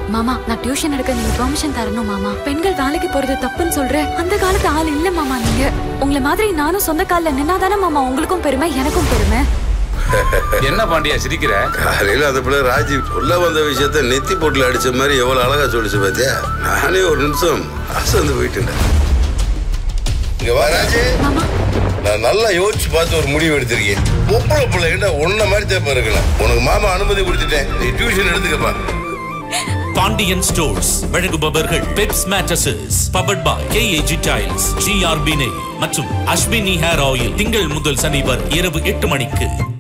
மாமா நான் டியூஷன் எடுக்க நீங்க பெர்மிஷன் தரணும் மாமா பெண்கள் வேலைக்கு போறது தப்புன்னு சொல்றேன் அந்த காலத்து ஆள் இல்ல மாமா நீங்க உங்களை மாதிரி நானும் சொந்த கால்ல நின்னாதானே மாமா உங்களுக்கும் பெருமை எனக்கும் பெருமை என்ன பாண்டியா சிரிக்கிற காலையில அந்த பிள்ளை ராஜீவ் சொல்ல வந்த விஷயத்த நெத்தி போட்டுல அடிச்ச மாதிரி எவ்வளவு அழகா சொல்லிச்சு பாத்தியா நானே ஒரு நிமிஷம் அசந்து போயிட்டேன் இங்க வா ராஜே மாமா நான் நல்லா யோசிச்சு பார்த்து ஒரு முடிவு எடுத்திருக்கேன் பொம்பளை பிள்ளைகிட்ட உன்ன மாதிரி தேப்ப இருக்கலாம் உனக்கு மாமா அனுமதி கொடுத்துட்டேன் நீ டியூஷன் எடுத்துக்கப்பா பாண்டியன் ஸ்டோர்ஸ் வழங்குபவர்கள் Peps mattresses powered by KAG tiles GRB நெய் மற்றும் அஸ்வினி ஹேர் ஆயில் திங்கள் முதல் சனி வரை இரவு எட்டு மணிக்கு